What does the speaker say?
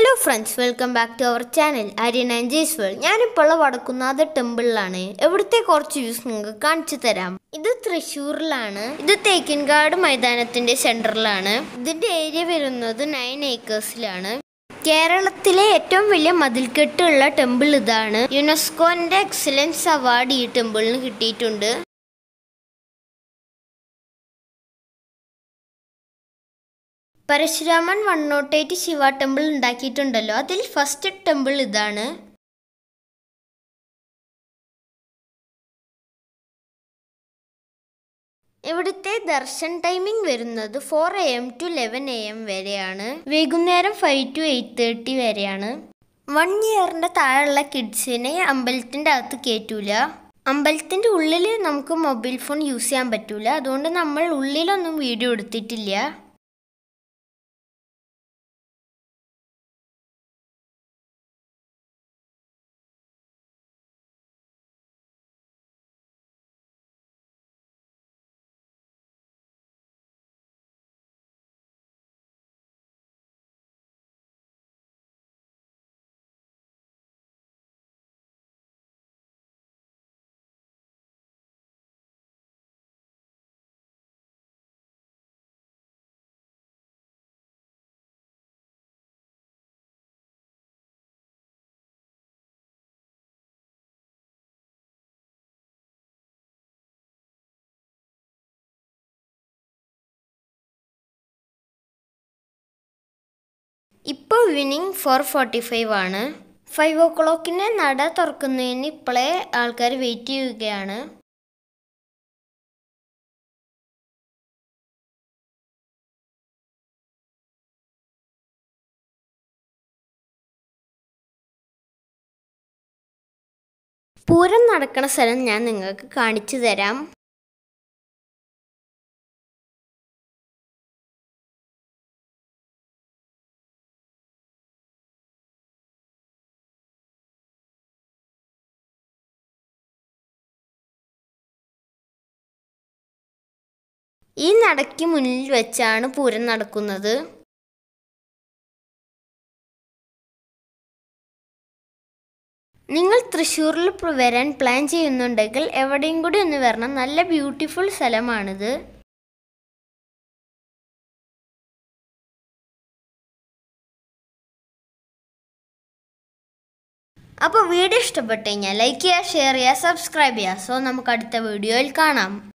hello friends welcome back to our channel Aryan and Jay's world ഞാനിപ്പോൾ ഉള്ള വടക്കുന്നാഥ ടെമ്പിളിലാണ് എവിടുത്തെ കുറച്ച് വ്യൂസ് നിങ്ങൾക്ക് കാണിച്ചു തരാം ഇത് തൃശ്ശൂരിലാണ് ഇത് തേക്കിൻകാട് മൈതാനത്തിന്റെ സെന്ററിലാണ് ഇതിന്റെ ഏരിയ വരുന്നത് നയൻ ഏക്കേഴ്സിലാണ് കേരളത്തിലെ ഏറ്റവും വലിയ മതിൽക്കെട്ടുള്ള ടെമ്പിൾ ഇതാണ് യുനെസ്കോന്റെ എക്സലൻസ് അവാർഡ് ഈ ടെമ്പിളിന് കിട്ടിയിട്ടുണ്ട് Parasuraman one nought eight Shiva temple ഉണ്ടാക്കിയിട്ടുണ്ടല്ലോ അതിൽ ഫസ്റ്റ് ടെമ്പിൾ ഇതാണ് ഇവിടുത്തെ ദർശൻ ടൈമിംഗ് വരുന്നത് four A M to eleven A M വരെയാണ് വൈകുന്നേരം ഫൈവ് ടു എയ്റ്റ് തേർട്ടി വരെയാണ് വൺ ഇയറിന്റെ താഴെയുള്ള കിഡ്സിനെ അമ്പലത്തിന്റെ അകത്ത് കയറ്റൂല അമ്പലത്തിന്റെ ഉള്ളിൽ നമുക്ക് മൊബൈൽ ഫോൺ യൂസ് ചെയ്യാൻ പറ്റൂല അതുകൊണ്ട് നമ്മൾ ഉള്ളിലൊന്നും വീഡിയോ എടുത്തിട്ടില്ല ഇപ്പോൾ ഈവനിങ് ഫോർ ഫോർട്ടി ഫൈവ് ആണ് ഫൈവ് ഓ ക്ലോക്കിന് നട തുറക്കുന്നതിന് ഇപ്പോഴേ ആൾക്കാർ വെയിറ്റ് ചെയ്യുകയാണ് പൂരം നടക്കുന്ന സ്ഥലം ഞാൻ നിങ്ങൾക്ക് കാണിച്ചു തരാം ഈ നടയ്ക്ക് മുന്നിൽ വെച്ചാണ് പൂരം നടക്കുന്നത് നിങ്ങൾ തൃശ്ശൂരിൽ പ്ര- വരാൻ പ്ലാൻ ചെയ്യുന്നുണ്ടെങ്കിൽ എവിടെയും കൂടി ഒന്ന് വരണം നല്ല ബ്യൂട്ടിഫുൾ സ്ഥലമാണിത് അപ്പോൾ വീഡിയോ ഇഷ്ടപ്പെട്ടു കഴിഞ്ഞാൽ ലൈക്ക് ചെയ്യുക ഷെയർ ചെയ്യുക സബ്സ്ക്രൈബ് ചെയ്യുക സോ നമുക്ക് അടുത്ത വീഡിയോയിൽ കാണാം